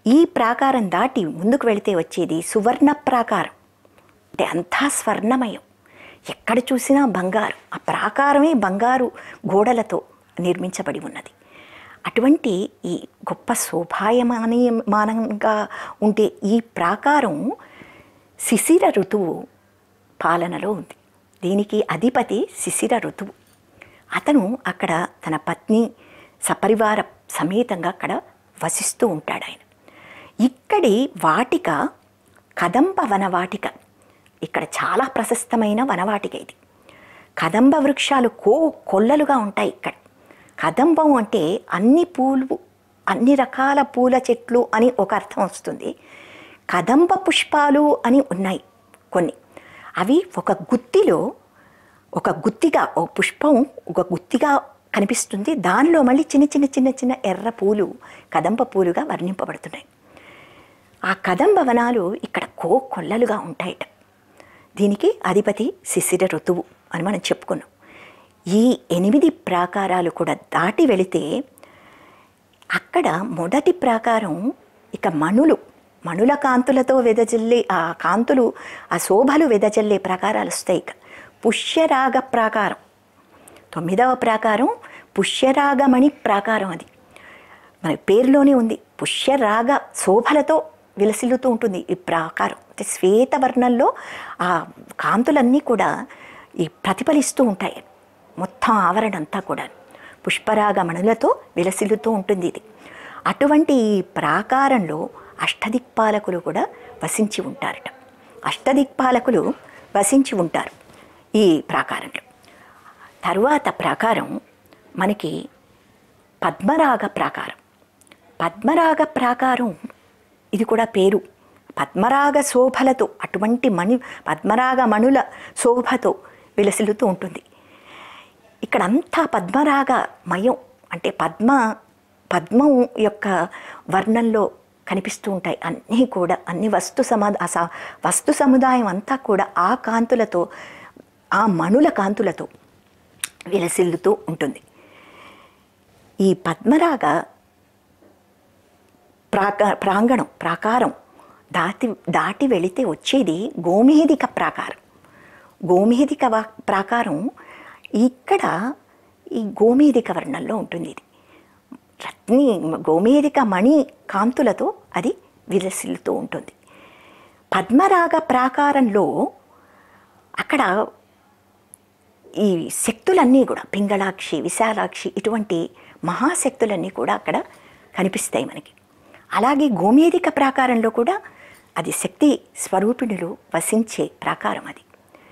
ఈ ప్రాకారం దాటి ముందుకు వెళితే వచ్చేది సువర్ణ ప్రాకారం అంటే అంతా స్వర్ణమయం ఎక్కడ చూసినా బంగారు ఆ ప్రాకారమే బంగారు గోడలతో నిర్మించబడి ఉన్నది అటువంటి ఈ గొప్ప శోభాయమానీయమానంగా ఉండే ఈ ప్రాకారం శిశిర ఋతువు పాలనలో ఉంది దీనికి అధిపతి శిశిర ఋతువు అతను అక్కడ తన పత్ని సపరివార సమేతంగా అక్కడ వసిస్తూ ఉంటాడు ఆయన ఇక్కడి వాటిక కదంబ వనవాటిక ఇక్కడ చాలా ప్రశస్తమైన వనవాటిక ఇది కదంబ వృక్షాలు కో కొల్లలుగా ఉంటాయి ఇక్కడ కదంబం అంటే అన్ని పూలు అన్ని రకాల పూల చెట్లు అని ఒక అర్థం వస్తుంది కదంబ పుష్పాలు అని ఉన్నాయి కొన్ని అవి ఒక గుత్తిలో ఒక గుత్తిగా ఒక పుష్పం ఒక గుత్తిగా కనిపిస్తుంది దానిలో మళ్ళీ చిన్న చిన్న చిన్న చిన్న ఎర్ర పూలు కదంబ పూలుగా వర్ణింపబడుతున్నాయి ఆ కదంబ వనాలు ఇక్కడ కో కొల్లలుగా ఉంటాయట దీనికి అధిపతి శిశిర ఋతువు అని మనం చెప్పుకున్నాం ఈ ఎనిమిది ప్రాకారాలు కూడా దాటి వెళితే అక్కడ మొదటి ప్రాకారం ఇక మణులు మణుల కాంతులతో వెదజల్లే ఆ కాంతులు ఆ శోభలు వెదజల్లే ప్రాకారాలు వస్తాయి ఇక పుష్యరాగ ప్రాకారం తొమ్మిదవ ప్రాకారం పుష్యరాగమణి ప్రాకారం అది మన పేరులోనే ఉంది పుష్యరాగ శోభలతో విలసిల్లుతూ ఉంటుంది ఈ ప్రాకారం అంటే శ్వేతవర్ణంలో ఆ కాంతులన్నీ కూడా ఈ ప్రతిఫలిస్తూ ఉంటాయి మొత్తం ఆవరణ అంతా కూడా పుష్పరాగ మణులతో విలసిల్లుతూ ఉంటుంది ఇది అటువంటి ఈ ప్రాకారంలో అష్టదిక్పాలకులు కూడా వసించి ఉంటారట అష్టదిక్పాలకులు వసించి ఉంటారు ఈ ప్రాకారంలో తరువాత ప్రాకారం మనకి పద్మరాగ ప్రాకారం పద్మరాగ ప్రాకారం ఇది కూడా పేరు పద్మరాగ శోభలతో అటువంటి మణి పద్మరాగ మణుల శోభతో విలసిల్లుతూ ఉంటుంది ఇక్కడంతా పద్మరాగమయం అంటే పద్మ పద్మం యొక్క వర్ణంలో కనిపిస్తూ ఉంటాయి అన్నీ కూడా అన్ని వస్తు సమా ఆ స- వస్తు సముదాయం అంతా కూడా ఆ కాంతులతో ఆ మణుల కాంతులతో విలసిల్లుతూ ఉంటుంది ఈ పద్మరాగ ప్రాక ప్రాంగణం ప్రాకారం దాటి దాటి వెళితే వచ్చేది గోమేధిక ప్రాకారం గోమేధిక వా- ప్రాకారం ఇక్కడ ఈ గోమేధిక వర్ణంలో ఉంటుంది ఇది రత్ని గోమేధిక మణి కాంతులతో అది విలసిల్లుతూ ఉంటుంది పద్మరాగ ప్రాకారంలో అక్కడ ఈ శక్తులన్నీ కూడా పింగళాక్షి విశాలాక్షి ఇటువంటి మహాశక్తులన్నీ కూడా అక్కడ కనిపిస్తాయి మనకి అలాగే గోమేధిక ప్రాకారంలో కూడా అది శక్తి స్వరూపిణులు వసించే ప్రాకారం అది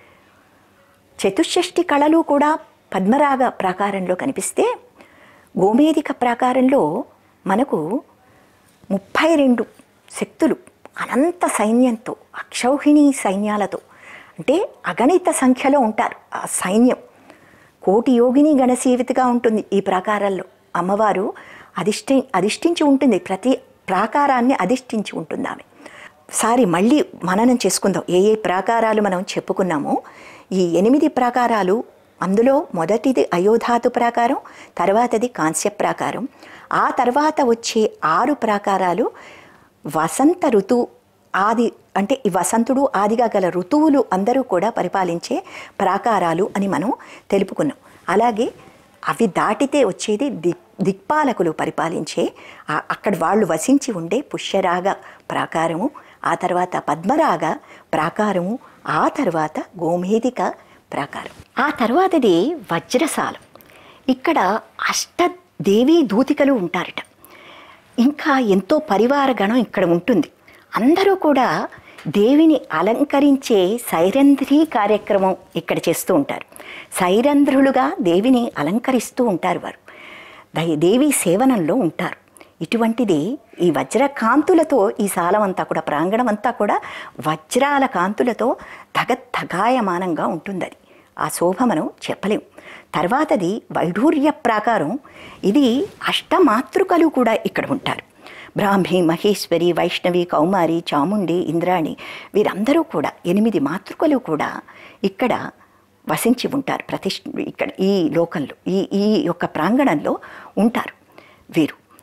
చతుషష్ఠి కళలు కూడా పద్మరాగ ప్రాకారంలో కనిపిస్తే గోమేధిక ప్రాకారంలో మనకు ముప్పై రెండు శక్తులు అనంత సైన్యంతో అక్షౌహిణి సైన్యాలతో అంటే అగణిత సంఖ్యలో ఉంటారు ఆ సైన్యం కోటి యోగిని గణసేవితగా ఉంటుంది ఈ ప్రాకారాల్లో అమ్మవారు అధిష్ఠి అధిష్ఠించి ఉంటుంది ప్రతి ప్రాకారాన్ని అధిష్ఠించి ఉంటుంది ఆమె సారి మళ్ళీ మననం చేసుకుందాం ఏ ఏ ప్రాకారాలు మనం చెప్పుకున్నామో ఈ ఎనిమిది ప్రాకారాలు అందులో మొదటిది అయోధాతు ప్రాకారం తర్వాతది కాంస్య ప్రాకారం ఆ తర్వాత వచ్చే ఆరు ప్రాకారాలు వసంత ఋతు ఆది అంటే ఈ వసంతుడు ఆదిగా గల ఋతువులు అందరూ కూడా పరిపాలించే ప్రాకారాలు అని మనం తెలుపుకున్నాం అలాగే అవి దాటితే వచ్చేది దిక్ దిక్పాలకులు పరిపాలించే ఆ- అక్కడ వాళ్ళు వసించి ఉండే పుష్యరాగ ప్రాకారము ఆ తర్వాత పద్మరాగ ప్రాకారము ఆ తర్వాత గోమేధిక ప్రాకారం ఆ తర్వాతది వజ్రసాలం ఇక్కడ అష్ట దేవీ దూతికలు ఉంటారట ఇంకా ఎంతో పరివార గణం ఇక్కడ ఉంటుంది అందరూ కూడా దేవిని అలంకరించే సైరంధ్రి కార్యక్రమం ఇక్కడ చేస్తూ ఉంటారు సైరంధ్రులుగా దేవిని అలంకరిస్తూ ఉంటారు వారు దై- దేవి సేవనంలో ఉంటారు ఇటువంటిది ఈ వజ్ర కాంతులతో ఈ సాలం అంతా కూడా ప్రాంగణం అంతా కూడా వజ్రాల కాంతులతో ధగద్ధగాయమానంగా ఉంటుంది అది ఆ శోభ మనం చెప్పలేం తర్వాతది వైఢూర్య ప్రాకారం ఇది అష్టమాతృకలు కూడా ఇక్కడ ఉంటారు బ్రాహ్మి మహేశ్వరి వైష్ణవి కౌమారి చాముండి ఇంద్రాణి వీరందరూ కూడా ఎనిమిది మాతృకలు కూడా ఇక్కడ వసించి ఉంటారు ప్రతిష్ఠ ఇక్కడ ఈ లోకంలో ఈ ఈ యొక్క ప్రాంగణంలో ఉంటారు వీరు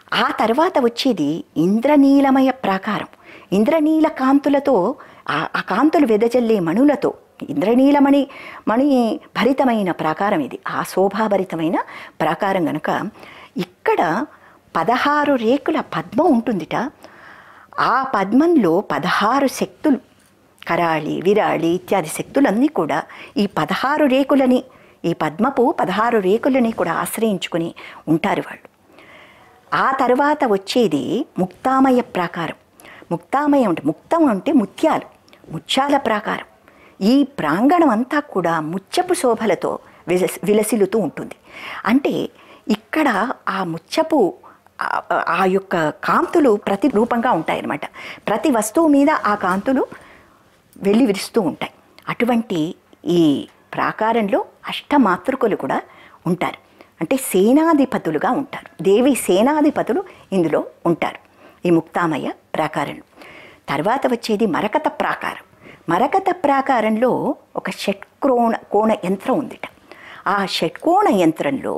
ఆ తర్వాత వచ్చేది ఇంద్రనీలమయ ప్రాకారం ఇంద్రనీల కాంతులతో ఆ- ఆ కాంతులు వెదజల్లే మణులతో ఇంద్రనీలమణి మణి భరితమైన ప్రాకారం ఇది ఆ శోభాభరితమైన ప్రాకారం గనుక ఇక్కడ పదహారు రేకుల పద్మం ఉంటుందిట ఆ పద్మంలో పదహారు శక్తులు కరాళి విరాళి ఇత్యాది శక్తులన్నీ కూడా ఈ పదహారు రేకులని ఈ పద్మపు పదహారు రేకులని కూడా ఆశ్రయించుకుని ఉంటారు వాళ్ళు ఆ తర్వాత వచ్చేది ముక్తామయ ప్రాకారం ముక్తామయం అంటే ముక్తం అంటే ముత్యాలు ముత్యాల ప్రాకారం ఈ ప్రాంగణం అంతా కూడా ముత్యపు శోభలతో విలసి విలసిల్లుతూ ఉంటుంది అంటే ఇక్కడ ఆ ముత్యపు ఆ- ఆ యొక్క కాంతులు ప్రతి రూపంగా ఉంటాయన్నమాట ప్రతి వస్తువు మీద ఆ కాంతులు వెళ్ళి విరుస్తూ ఉంటాయి అటువంటి ఈ ప్రాకారంలో అష్టమాతృకులు కూడా ఉంటారు అంటే సేనాధిపతులుగా ఉంటారు దేవి సేనాధిపతులు ఇందులో ఉంటారు ఈ ముక్తామయ్య ప్రాకారంలో తర్వాత వచ్చేది మరకత ప్రాకారం మరకత ప్రాకారంలో ఒక షట్కోణ కోణ యంత్రం ఉందిట ఆ షట్కోణ యంత్రంలో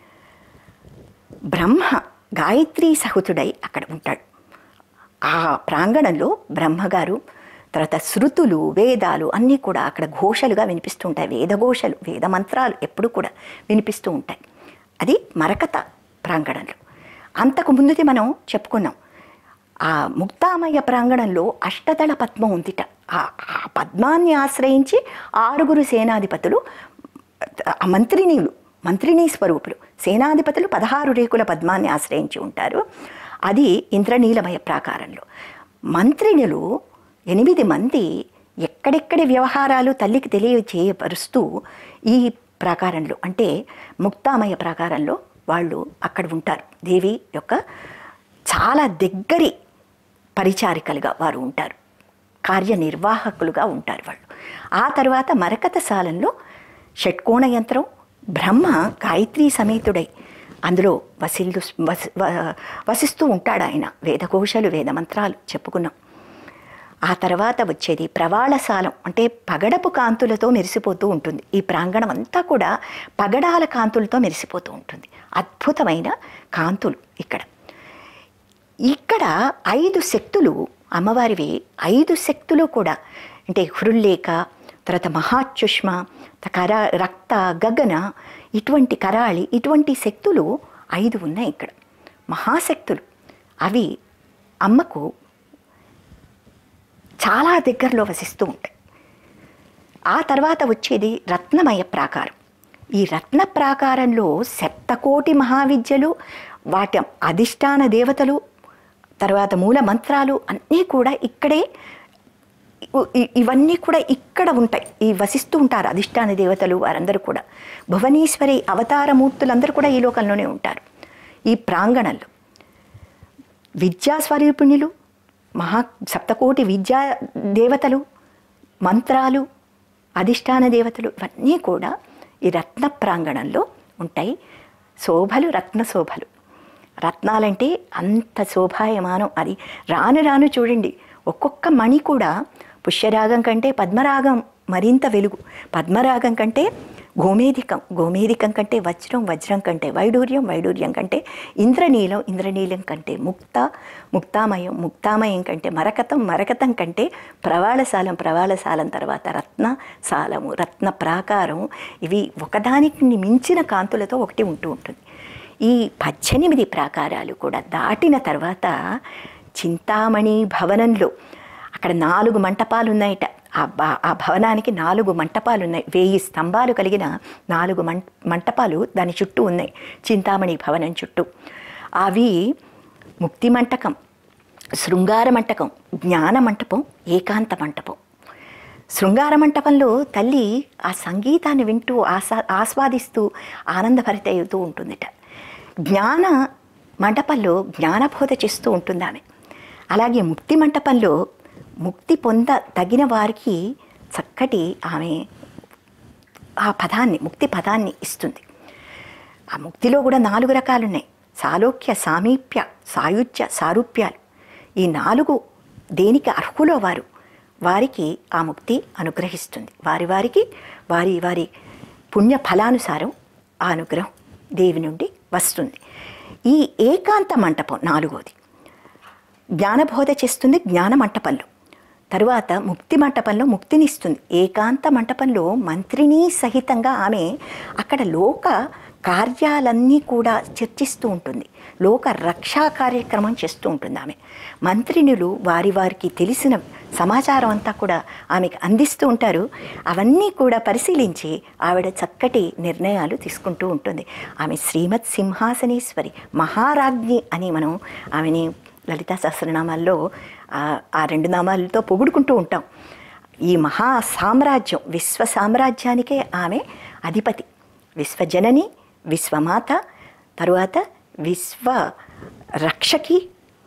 బ్రహ్మ గాయత్రీ సహృతుడై అక్కడ ఉంటాడు ఆ ప్రాంగణంలో బ్రహ్మగారు తర్వాత శృతులు వేదాలు అన్నీ కూడా అక్కడ ఘోషలుగా వినిపిస్తూ ఉంటాయి వేదఘోషలు వేద మంత్రాలు ఎప్పుడు కూడా వినిపిస్తూ ఉంటాయి అది మరకత ప్రాంగణంలో అంతకు ముందుది మనం చెప్పుకున్నాం ఆ ముక్తామయ ప్రాంగణంలో అష్టదళ పద్మం ఉందిట ఆ ఆ పద్మాన్ని ఆశ్రయించి ఆరుగురు సేనాధిపతులు ఆ మంత్రినీలు మంత్రినీ స్వరూపులు సేనాధిపతులు పదహారు రేకుల పద్మాన్ని ఆశ్రయించి ఉంటారు అది ఇంద్రనీలమయ ప్రాకారంలో మంత్రినులు ఎనిమిది మంది ఎక్కడెక్కడి వ్యవహారాలు తల్లికి తెలియచేయపరుస్తూ ఈ ప్రాకారంలో అంటే ముక్తామయ ప్రాకారంలో వాళ్ళు అక్కడ ఉంటారు దేవి యొక్క చాలా దగ్గరి పరిచారికలుగా వారు ఉంటారు కార్యనిర్వాహకులుగా ఉంటారు వాళ్ళు ఆ తర్వాత మరకత సాలంలో షట్కోణ యంత్రం బ్రహ్మ గాయత్రీ సమేతుడై అందులో వసిల్లు వసి వ- వసిస్తూ ఉంటాడు ఆయన వేదఘోషలు వేదమంత్రాలు చెప్పుకున్నాం ఆ తర్వాత వచ్చేది ప్రవాళశాలం అంటే పగడపు కాంతులతో మెరిసిపోతూ ఉంటుంది ఈ ప్రాంగణం అంతా కూడా పగడాల కాంతులతో మెరిసిపోతూ ఉంటుంది అద్భుతమైన కాంతులు ఇక్కడ ఇక్కడ ఐదు శక్తులు అమ్మవారివి ఐదు శక్తులు కూడా అంటే హృల్లేఖ తర్వాత మహాచుష్మ కర రక్త గగన ఇటువంటి కరాళి ఇటువంటి శక్తులు ఐదు ఉన్నాయి ఇక్కడ మహాశక్తులు అవి అమ్మకు చాలా దగ్గరలో వసిస్తూ ఉంటాయి ఆ తర్వాత వచ్చేది రత్నమయ ప్రాకారం ఈ రత్న ప్రాకారంలో సప్తకోటి మహావిద్యలు వాటి అధిష్టాన దేవతలు తర్వాత మూల మంత్రాలు అన్నీ కూడా ఇక్కడే ఇ- ఇ- ఇవన్నీ కూడా ఇక్కడ ఉంటాయి ఈ వసిస్తూ ఉంటారు అధిష్టాన దేవతలు వారందరూ కూడా భువనేశ్వరి అవతారమూర్తులందరూ కూడా ఈ లోకంలోనే ఉంటారు ఈ ప్రాంగణంలో విద్యాస్వరూపిణులు మహా సప్తకోటి విద్యా దేవతలు మంత్రాలు అధిష్టాన దేవతలు ఇవన్నీ కూడా ఈ రత్న ప్రాంగణంలో ఉంటాయి శోభలు రత్న శోభలు రత్నాలంటే అంత శోభాయమానం అది రాను రాను చూడండి ఒక్కొక్క మణి కూడా పుష్యరాగం కంటే పద్మరాగం మరింత వెలుగు పద్మరాగం కంటే గోమేధికం గోమేధికం కంటే వజ్రం వజ్రం కంటే వైడూర్యం వైడూర్యం కంటే ఇంద్రనీలం ఇంద్రనీలం కంటే ముక్త ముక్తామయం ముక్తామయం కంటే మరకతం మరకతం కంటే ప్రవాళశాలం ప్రవాళశాలం తర్వాత రత్న సాలము రత్న ప్రాకారం ఇవి ఒకదానికి మించిన కాంతులతో ఒకటి ఉంటూ ఉంటుంది ఈ పద్దెనిమిది ప్రాకారాలు కూడా దాటిన తర్వాత చింతామణి భవనంలో అక్కడ నాలుగు మంటపాలు ఉన్నాయట ఆ బ- ఆ భవనానికి నాలుగు మంటపాలు ఉన్నాయి వెయ్యి స్తంభాలు కలిగిన నాలుగు మం మంటపాలు దాని చుట్టూ ఉన్నాయి చింతామణి భవనం చుట్టూ అవి ముక్తి మంటకం శృంగార మంటకం జ్ఞాన మంటపం ఏకాంత మంటపం శృంగార మంటపంలో తల్లి ఆ సంగీతాన్ని వింటూ ఆసా ఆస్వాదిస్తూ ఆనందభరిత అవుతూ ఉంటుందిట జ్ఞాన మంటపంలో జ్ఞానబోధ చేస్తూ ఉంటుంది ఆమె అలాగే ముక్తి మంటపంలో ముక్తి పొంద తగిన వారికి చక్కటి ఆమె ఆ పదాన్ని ముక్తి పదాన్ని ఇస్తుంది ఆ ముక్తిలో కూడా నాలుగు రకాలు ఉన్నాయి సాలోక్య సామీప్య సాయుధ్య సారూప్యాలు ఈ నాలుగు దేనికి అర్హులో వారు వారికి ఆ ముక్తి అనుగ్రహిస్తుంది వారి వారికి వారి వారి పుణ్య ఫలానుసారం ఆ అనుగ్రహం దేవి నుండి వస్తుంది ఈ ఏకాంత మంటపం నాలుగోది జ్ఞానబోధ చేస్తుంది జ్ఞాన మంటపంలో తరువాత ముక్తి మంటపంలో ముక్తినిస్తుంది ఏకాంత మంటపంలో మంత్రిని సహితంగా ఆమె అక్కడ లోక కార్యాలన్నీ కూడా చర్చిస్తూ ఉంటుంది లోక రక్షా కార్యక్రమం చేస్తూ ఉంటుంది ఆమె మంత్రినులు వారి వారికి తెలిసిన సమాచారం అంతా కూడా ఆమెకు అందిస్తూ ఉంటారు అవన్నీ కూడా పరిశీలించి ఆవిడ చక్కటి నిర్ణయాలు తీసుకుంటూ ఉంటుంది ఆమె శ్రీమత్ సింహాసనేశ్వరి మహారాజ్ఞి అని మనం ఆమెని లలితా సహస్రనామాల్లో ఆ- ఆ రెండు నామాలతో పొగుడుకుంటూ ఉంటాం ఈ మహా సామ్రాజ్యం విశ్వ సామ్రాజ్యానికే ఆమె అధిపతి విశ్వజనని విశ్వమాత తరువాత విశ్వ రక్షకి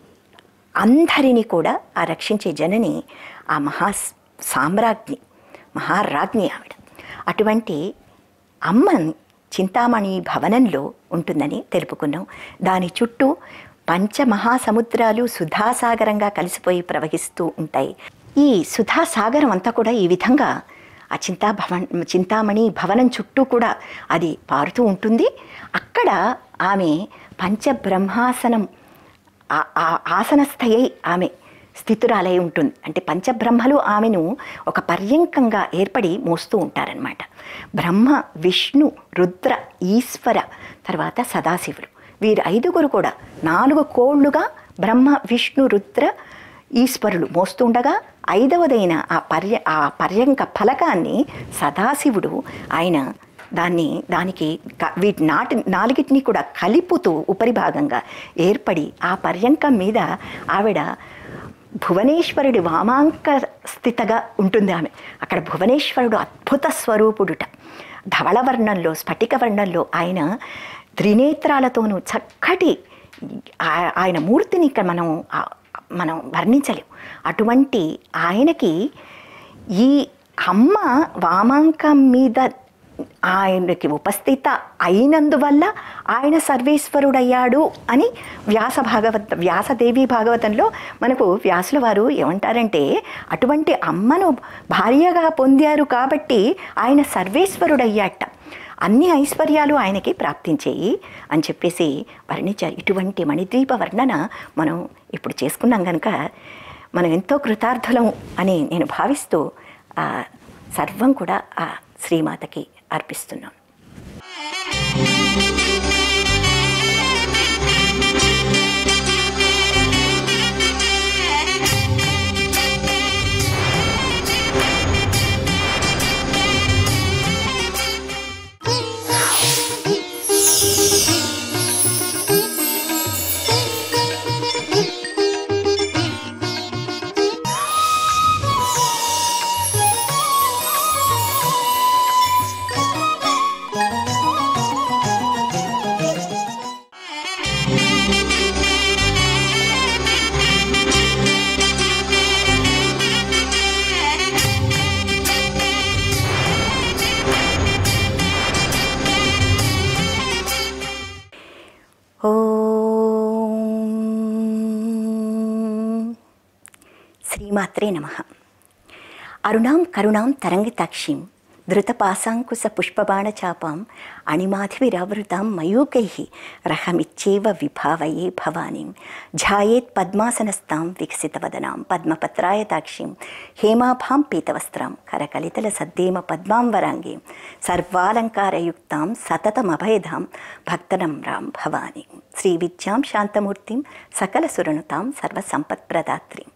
అందరినీ కూడా ఆ రక్షించే జనని ఆ మహా సామ్రాజ్ఞి మహారాజ్ఞి ఆవిడ అటువంటి అమ్మని చింతామణి భవనంలో ఉంటుందని తెలుపుకున్నాం దాని చుట్టూ పంచమహాసముద్రాలు సుధాసాగరంగా కలిసిపోయి ప్రవహిస్తూ ఉంటాయి ఈ సుధాసాగరం అంతా కూడా ఈ విధంగా ఆ చింతా భవన్ చింతామణి భవనం చుట్టూ కూడా అది పారుతూ ఉంటుంది అక్కడ ఆమె పంచబ్రహ్మాసనం ఆ- ఆ ఆసనస్థయై ఆమె స్థితురాలై ఉంటుంది అంటే పంచబ్రహ్మలు ఆమెను ఒక పర్యంకంగా ఏర్పడి మోస్తూ ఉంటారనమాట బ్రహ్మ విష్ణు రుద్ర ఈశ్వర తర్వాత సదాశివుడు వీరు ఐదుగురు కూడా నాలుగు కోళ్ళుగా బ్రహ్మ విష్ణు రుద్ర ఈశ్వరులు మోస్తుండగా ఐదవదైన ఆ పర్య ఆ పర్యంక ఫలకాన్ని సదాశివుడు ఆయన దాన్ని దానికి క- వీటి నాటి నాలుగిటిని కూడా కలుపుతూ ఉపరిభాగంగా ఏర్పడి ఆ పర్యంకం మీద ఆవిడ భువనేశ్వరుడి వామాంక స్థితగా ఉంటుంది ఆమె అక్కడ భువనేశ్వరుడు అద్భుత స్వరూపుడుట ధవళవర్ణంలో స్ఫటిక వర్ణంలో ఆయన త్రినేత్రాలతోనూ చక్కటి ఆ- ఆయన మూర్తిని ఇక్కడ మనం ఆ- మనం వర్ణించలేం అటువంటి ఆయనకి ఈ అమ్మ వామాంకం మీద ఆయనకి ఉపస్థిత అయినందువల్ల ఆయన సర్వేశ్వరుడయ్యాడు అని వ్యాస భాగవత వ్యాసదేవి భాగవతంలో మనకు వ్యాసుల వారు ఏమంటారంటే అటువంటి అమ్మను భార్యగా పొందారు కాబట్టి ఆయన సర్వేశ్వరుడయ్యాట అన్ని ఐశ్వర్యాలు ఆయనకి ప్రాప్తించేయి అని చెప్పేసి వర్ణించారు ఇటువంటి మణిద్వీప వర్ణన మనం ఇప్పుడు చేసుకున్నాం కనుక మనం ఎంతో కృతార్థులం అని నేను భావిస్తూ ఆ సర్వం కూడా ఆ శ్రీమాతకి అర్పిస్తున్నాం ఓం శ్రీమాత్రే నమ అరుణాం కరుణాం తరంగితాక్షిం ధృతపాశాంకుశ పుష్పబాణచాపాం అణిమాధివిరావృతాం మయూకై రహమిచ్చేవ విభావయే భవానీం ఝాయేత్ పద్మాసనస్తాం వికసితవదనాం పద్మపత్రాయతాక్షిం హేమాభాం పీతవస్త్రాం కరకలితల సద్దేమ పద్మాం వరాంగీం సర్వాలంకారయుక్తాం సతతమభయధాం భక్తనం రాం భవానీ శ్రీ విద్యాం శాంతమూర్తిం సకల సురనుతాం సర్వసంపత్ప్రదాత్రీం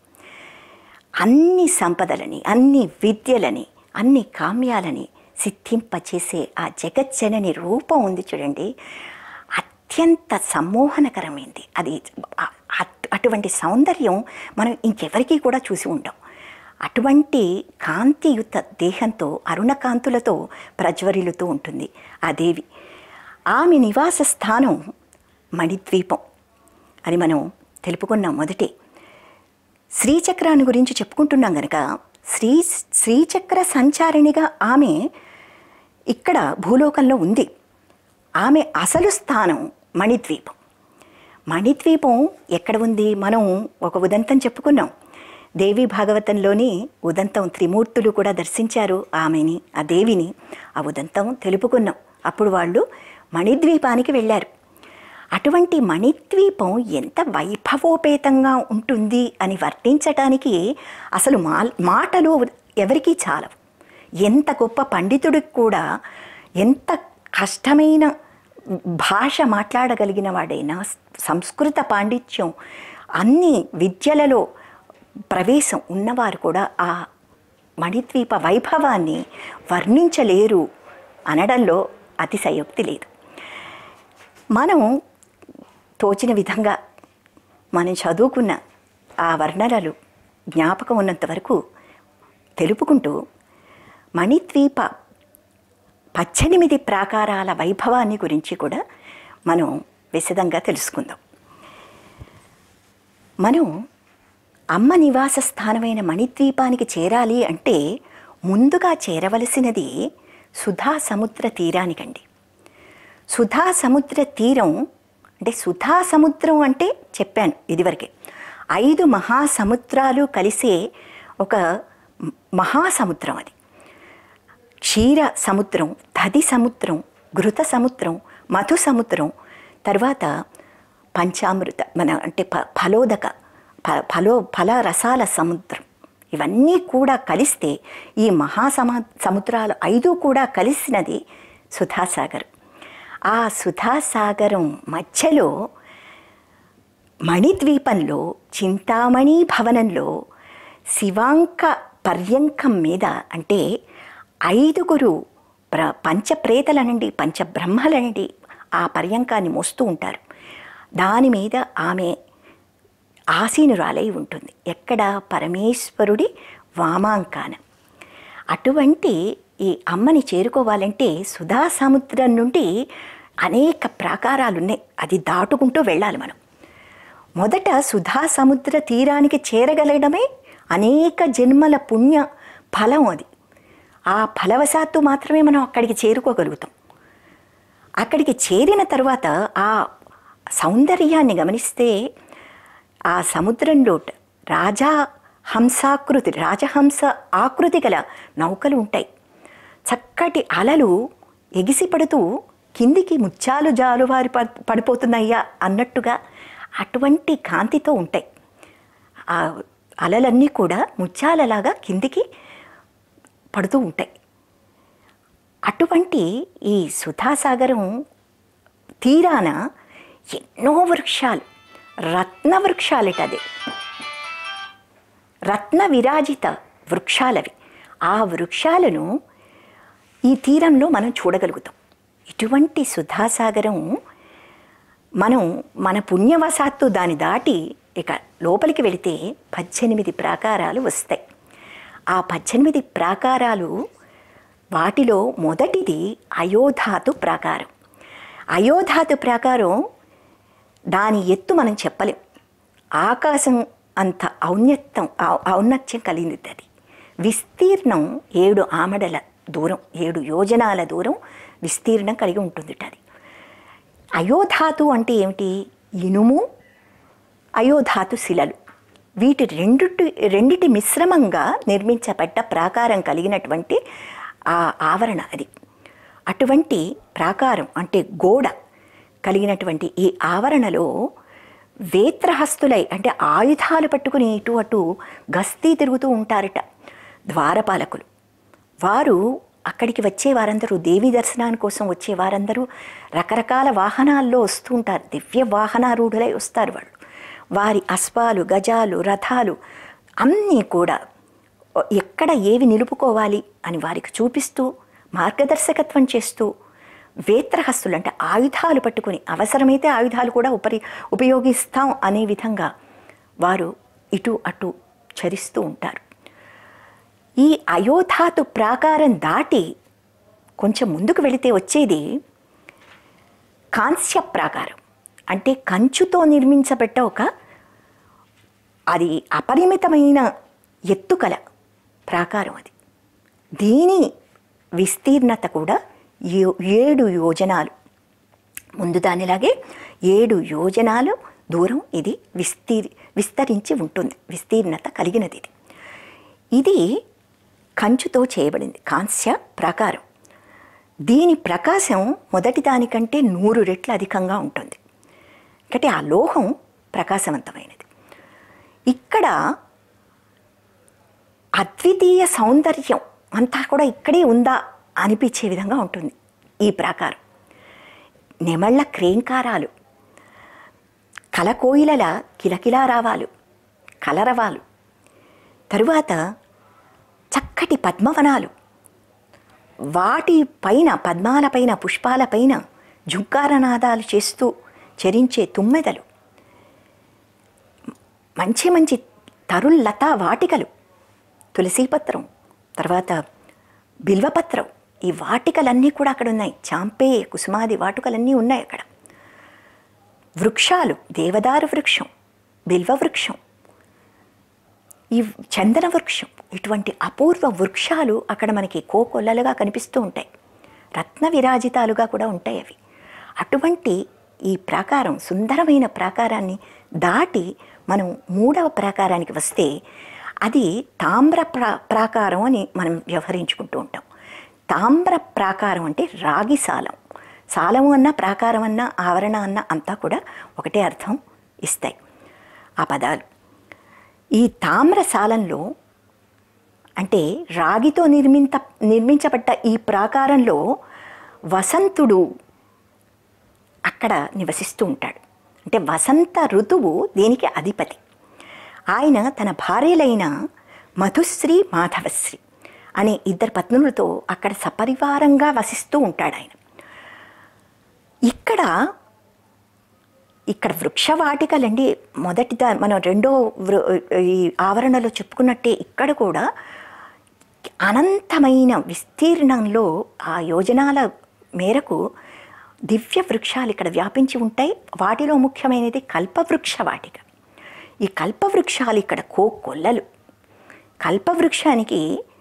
అన్ని సంపదలని అన్ని విద్యలని అన్ని కామ్యాలని సిద్ధింపచేసే ఆ జగజ్జనని రూపం ఉంది చూడండి అత్యంత సమ్మోహనకరమైంది అది అ- అట్- అటువంటి సౌందర్యం మనం ఇంకెవరికీ కూడా చూసి ఉండం అటువంటి కాంతియుత దేహంతో అరుణకాంతులతో ప్రజ్వరిల్లుతూ ఉంటుంది ఆ దేవి ఆమె నివాస స్థానం మణిద్వీపం అని మనం తెలుపుకున్నాం మొదటే శ్రీచక్రాన్ని గురించి చెప్పుకుంటున్నాం గనక శ్రీ శ్రీచక్ర సంచారిణిగా ఆమె ఇక్కడ భూలోకంలో ఉంది ఆమె అసలు స్థానం మణిద్వీపం మణిద్వీపం ఎక్కడ ఉంది మనం ఒక ఉదంతం చెప్పుకున్నాం దేవి భాగవతంలోని ఉదంతం త్రిమూర్తులు కూడా దర్శించారు ఆమెని ఆ దేవిని ఆ ఉదంతం తెలుపుకున్నాం అప్పుడు వాళ్ళు మణిద్వీపానికి వెళ్ళారు అటువంటి మణిద్వీపం ఎంత వైభవోపేతంగా ఉంటుంది అని వర్ణించటానికి అసలు మా మాటలు ఎవరికీ చాలవు ఎంత గొప్ప పండితుడికి కూడా ఎంత కష్టమైన భాష మాట్లాడగలిగిన వాడైనా సంస్కృత పాండిత్యం అన్ని విద్యలలో ప్రవేశం ఉన్నవారు కూడా ఆ మణిద్వీప వైభవాన్ని వర్ణించలేరు అనడంలో అతిశయోక్తి లేదు మనం తోచిన విధంగా మనం చదువుకున్న ఆ వర్ణనలు జ్ఞాపకం ఉన్నంత వరకు తెలుపుకుంటూ మణిద్వీప పద్దెనిమిది ప్రాకారాల వైభవాన్ని గురించి కూడా మనం విశదంగా తెలుసుకుందాం మనం అమ్మ నివాస స్థానమైన మణిద్వీపానికి చేరాలి అంటే ముందుగా చేరవలసినది సుధా సముద్ర తీరానికండి సుధా సముద్ర తీరం అంటే సుధా సముద్రం అంటే చెప్పాను ఇదివరకే ఐదు మహాసముద్రాలు కలిసే ఒక మహాసముద్రం అది క్షీర సముద్రం దధి సముద్రం ఘృత సముద్రం మధు సముద్రం తర్వాత పంచామృత మన అంటే ప ఫలోదక ఫ ఫలో ఫల రసాల సముద్రం ఇవన్నీ కూడా కలిస్తే ఈ మహాసమ సముద్రాలు ఐదు కూడా కలిసినది సుధాసాగర్ ఆ సుధాసాగరం మధ్యలో మణిద్వీపంలో చింతామణి భవనంలో శివాంక పర్యంకం మీద అంటే ఐదుగురు ప్ర పంచప్రేతలనండి పంచబ్రహ్మలనండి ఆ పర్యంకాన్ని మోస్తూ ఉంటారు దాని మీద ఆమె ఆసీనురాలై ఉంటుంది ఎక్కడ పరమేశ్వరుడి వామాంకాన అటువంటి ఈ అమ్మని చేరుకోవాలంటే సుధా సముద్రం నుండి అనేక ప్రాకారాలు ఉన్నాయి అది దాటుకుంటూ వెళ్ళాలి మనం మొదట సుధా సముద్ర తీరానికి చేరగలగడమే అనేక జన్మల పుణ్య ఫలం అది ఆ ఫలవశాత్తు మాత్రమే మనం అక్కడికి చేరుకోగలుగుతాం అక్కడికి చేరిన తర్వాత ఆ సౌందర్యాన్ని గమనిస్తే ఆ సముద్రంలో రాజా హంసాకృతి రాజహంస ఆకృతి గల నౌకలు ఉంటాయి చక్కటి అలలు ఎగిసిపడుతూ కిందికి ముత్యాలు జాలువారి పడ్- పడిపోతున్నాయా అన్నట్టుగా అటువంటి కాంతితో ఉంటాయి ఆ అలలన్నీ కూడా ముత్యాలలాగా కిందికి పడుతూ ఉంటాయి అటువంటి ఈ సుధాసాగరం తీరాన ఎన్నో వృక్షాలు రత్న వృక్షాలట అది రత్న విరాజిత వృక్షాలవి ఆ వృక్షాలను ఈ తీరంలో మనం చూడగలుగుతాం ఇటువంటి సుధాసాగరం మనం మన పుణ్యవశాత్తు దాన్ని దాటి ఇక లోపలికి వెళితే పద్దెనిమిది ప్రాకారాలు వస్తాయి ఆ పద్దెనిమిది ప్రాకారాలు వాటిలో మొదటిది అయోధాతు ప్రాకారం అయోధాతు ప్రాకారం దాని ఎత్తు మనం చెప్పలేం ఆకాశం అంత ఔన్నత్యం ఔ- ఔన్నత్యం కలిగింది అది విస్తీర్ణం ఏడు ఆమడల దూరం ఏడు యోజనాల దూరం విస్తీర్ణం కలిగి ఉంటుంది అది అయోధాతు అంటే ఏమిటి ఇనుము అయోధాతు శిలలు వీటి రెండుటి రెండిటి మిశ్రమంగా నిర్మించబడ్డ ప్రాకారం కలిగినటువంటి ఆ ఆవరణ అది అటువంటి ప్రాకారం అంటే గోడ కలిగినటువంటి ఈ ఆవరణలో వేత్రహస్తులై అంటే ఆయుధాలు పట్టుకుని ఇటు అటు గస్తీ తిరుగుతూ ఉంటారట ద్వారపాలకులు వారు అక్కడికి వచ్చే వారందరూ దేవి దర్శనాని కోసం వచ్చే వారందరూ రకరకాల వాహనాల్లో వస్తూ ఉంటారు దివ్య వాహనారూఢులై వస్తారు వాళ్ళు వారి అశ్వాలు గజాలు రథాలు అన్నీ కూడా ఎక్కడ ఏవి నిలుపుకోవాలి అని వారికి చూపిస్తూ మార్గదర్శకత్వం చేస్తూ వేత్రహస్తులు అంటే ఆయుధాలు పట్టుకుని అవసరమైతే ఆయుధాలు కూడా ఉపరి ఉపయోగిస్తాం అనే విధంగా వారు ఇటు అటు చరిస్తూ ఉంటారు ఈ అయోధాతు ప్రాకారం దాటి కొంచెం ముందుకు వెళితే వచ్చేది కాంస్య ప్రాకారం అంటే కంచుతో నిర్మించబడ్డ ఒక అది అపరిమితమైన ఎత్తుకల ప్రాకారం అది దీని విస్తీర్ణత కూడా ఏ- ఏడు యోజనాలు ముందు దానిలాగే ఏడు యోజనాలు దూరం ఇది విస్తీర్ విస్తరించి ఉంటుంది విస్తీర్ణత కలిగినది ఇది ఇది కంచుతో చేయబడింది కాంస్య ప్రాకారం దీని ప్రకాశం మొదటి దానికంటే నూరు రెట్లు అధికంగా ఉంటుంది చక్కటి ఆ లోహం ప్రకాశవంతమైనది ఇక్కడ అద్వితీయ సౌందర్యం అంతా కూడా ఇక్కడే ఉందా అనిపించే విధంగా ఉంటుంది ఈ ప్రాకారం నెమళ్ళ క్రేంకారాలు కలకోయిలల కిలకిలారావాలు కలరవాలు తరువాత చక్కటి పద్మవనాలు వాటి పైన పద్మాలపైన పుష్పాలపైన జుంకారనాదాలు చేస్తూ చరించే తుమ్మెదలు మంచి మంచి తరుల్లతా వాటికలు తులసీపత్రం తర్వాత బిల్వపత్రం ఈ వాటికలన్నీ కూడా అక్కడ ఉన్నాయి చాంపే కుసుమాది వాటికలన్నీ ఉన్నాయి అక్కడ వృక్షాలు దేవదారు వృక్షం బిల్వ వృక్షం ఈ చందన వృక్షం ఇటువంటి అపూర్వ వృక్షాలు అక్కడ మనకి కోకొల్లలుగా కనిపిస్తూ ఉంటాయి రత్న విరాజితాలుగా కూడా ఉంటాయి అవి అటువంటి ఈ ప్రాకారం సుందరమైన ప్రాకారాన్ని దాటి మనం మూడవ ప్రాకారానికి వస్తే అది తామ్ర ప్రా ప్రాకారం అని మనం వ్యవహరించుకుంటూ ఉంటాం తామ్ర ప్రాకారం అంటే రాగి సాలం సాలము అన్న ప్రాకారం అన్న ఆవరణ అన్న అంతా కూడా ఒకటే అర్థం ఇస్తాయి ఆ పదాలు ఈ తామ్ర సాలంలో అంటే రాగితో నిర్మింత నిర్మించబడ్డ ఈ ప్రాకారంలో వసంతుడు అక్కడ నివసిస్తూ ఉంటాడు అంటే వసంత ఋతువు దీనికి అధిపతి ఆయన తన భార్యలైన మధుశ్రీ మాధవశ్రీ అనే ఇద్దరు పత్నులతో అక్కడ సపరివారంగా వసిస్తూ ఉంటాడు ఆయన ఇక్కడ ఇక్కడ వృక్షవాటికలండి మొదటిదా మనం రెండో వృ- ఈ ఆవరణలో చెప్పుకున్నట్టే ఇక్కడ కూడా అనంతమైన విస్తీర్ణంలో ఆ యోజనాల మేరకు దివ్య వృక్షాలు ఇక్కడ వ్యాపించి ఉంటాయి వాటిలో ముఖ్యమైనది కల్పవృక్ష వాటిక ఈ కల్పవృక్షాలు ఇక్కడ కోకొల్లలు కల్పవృక్షానికి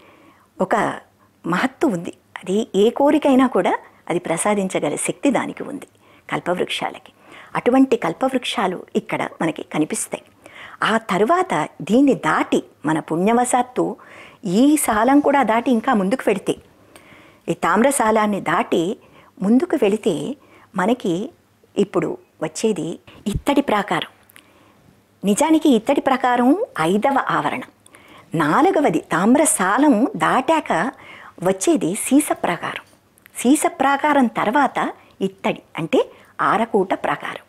ఒక మహత్తు ఉంది అది ఏ కోరికైనా కూడా అది ప్రసాదించగల శక్తి దానికి ఉంది కల్పవృక్షాలకి అటువంటి కల్పవృక్షాలు ఇక్కడ మనకి కనిపిస్తాయి ఆ తరువాత దీన్ని దాటి మన పుణ్యవశాత్తు ఈ సాలం కూడా దాటి ఇంకా ముందుకు వెళితే ఈ తామ్రశాలాన్ని దాటి ముందుకు వెళితే మనకి ఇప్పుడు వచ్చేది ఇత్తడి ప్రాకారం నిజానికి ఇత్తడి ప్రకారం ఐదవ ఆవరణ నాలుగవది తామ్రశాలం దాటాక వచ్చేది సీస ప్రాకారం సీస ప్రాకారం తర్వాత ఇత్తడి అంటే ఆరకూట ప్రాకారం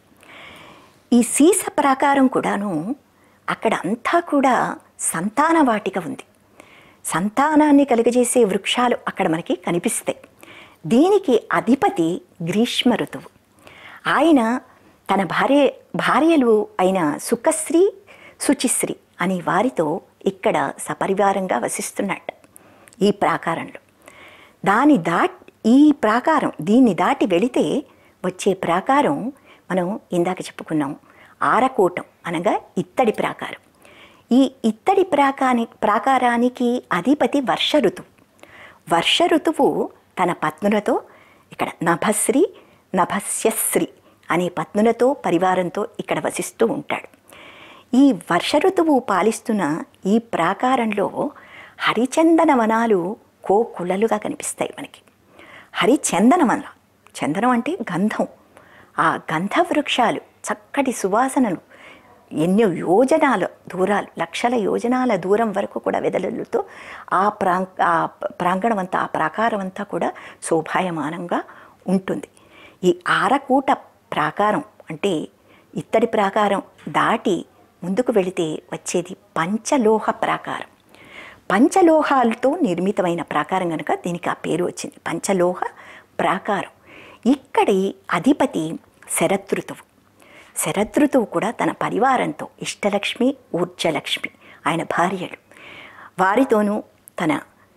ఈ సీస ప్రాకారం కూడాను అక్కడ అంతా కూడా సంతాన వాటిక ఉంది సంతానాన్ని కలుగజేసే వృక్షాలు అక్కడ మనకి కనిపిస్తాయి దీనికి అధిపతి గ్రీష్మ ఋతువు ఆయన తన భార్య భార్యలు అయిన సుఖశ్రీ శుచిశ్రీ అనే వారితో ఇక్కడ సపరివారంగా వసిస్తున్నట్ట ఈ ప్రాకారంలో దాని దాటి ఈ ప్రాకారం దీన్ని దాటి వెళితే వచ్చే ప్రాకారం మనం ఇందాక చెప్పుకున్నాం ఆరకోటం అనగా ఇత్తడి ప్రాకారం ఈ ఇత్తడి ప్రాకాని ప్రాకారానికి అధిపతి వర్ష ఋతువు వర్ష ఋతువు తన పత్నులతో ఇక్కడ నభశ్రీ నభస్యశ్రీ అనే పత్నులతో పరివారంతో ఇక్కడ వసిస్తూ ఉంటాడు ఈ వర్ష ఋతువు పాలిస్తున్న ఈ ప్రాకారంలో హరిచందన వనాలు కోకులలుగా కనిపిస్తాయి మనకి హరిచందన వన చందనం అంటే గంధం ఆ గంధ వృక్షాలు చక్కటి సువాసనలు ఎన్నో యోజనాల దూరాలు లక్షల యోజనాల దూరం వరకు కూడా వెదలుతో ఆ ప్రాంగ ఆ ప్రాంగణం అంతా ఆ ప్రాకారం అంతా కూడా శోభాయమానంగా ఉంటుంది ఈ ఆరకూట ప్రాకారం అంటే ఇత్తడి ప్రాకారం దాటి ముందుకు వెళితే వచ్చేది పంచలోహ ప్రాకారం పంచలోహాలతో నిర్మితమైన ప్రాకారం కనుక దీనికి ఆ పేరు వచ్చింది పంచలోహ ప్రాకారం ఇక్కడి అధిపతి శరదృతువు శరదృతువు కూడా తన పరివారంతో ఇష్టలక్ష్మి ఊర్జలక్ష్మి ఆయన భార్యలు వారితోనూ తన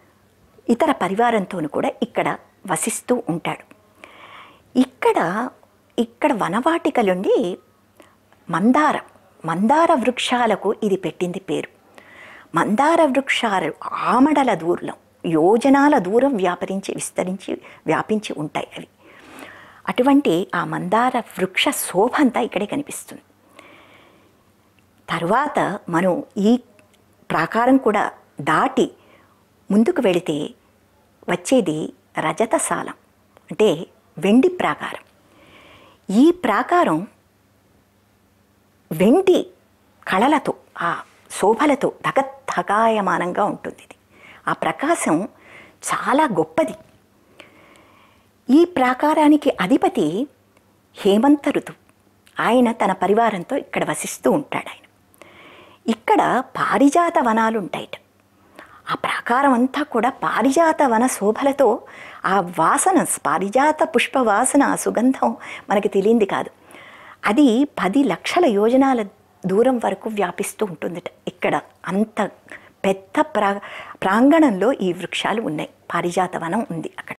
ఇతర పరివారంతోనూ కూడా ఇక్కడ వసిస్తూ ఉంటాడు ఇక్కడ ఇక్కడ వనవాటికలుండి మందార మందార వృక్షాలకు ఇది పెట్టింది పేరు మందార వృక్షాలు ఆమడల దూరం యోజనాల దూరం వ్యాపరించి విస్తరించి వ్యాపించి ఉంటాయి అవి అటువంటి ఆ మందార వృక్ష శోభ అంతా ఇక్కడే కనిపిస్తుంది తరువాత మనం ఈ ప్రాకారం కూడా దాటి ముందుకు వెళితే వచ్చేది రజతశాలం అంటే వెండి ప్రాకారం ఈ ప్రాకారం వెండి కళలతో ఆ శోభలతో ధగద్ధగాయమానంగా ఉంటుంది ఇది ఆ ప్రకాశం చాలా గొప్పది ఈ ప్రాకారానికి అధిపతి హేమంత ఋతువు ఆయన తన పరివారంతో ఇక్కడ వసిస్తూ ఉంటాడు ఆయన ఇక్కడ పారిజాత వనాలు ఉంటాయట ఆ ప్రాకారం అంతా కూడా పారిజాత వన శోభలతో ఆ వాసన పారిజాత పుష్ప వాసన ఆ సుగంధం మనకి తెలియంది కాదు అది పది లక్షల యోజనాల దూరం వరకు వ్యాపిస్తూ ఉంటుందట ఇక్కడ అంత పెద్ద ప్రా ప్రాంగణంలో ఈ వృక్షాలు ఉన్నాయి పారిజాత వనం ఉంది అక్కడ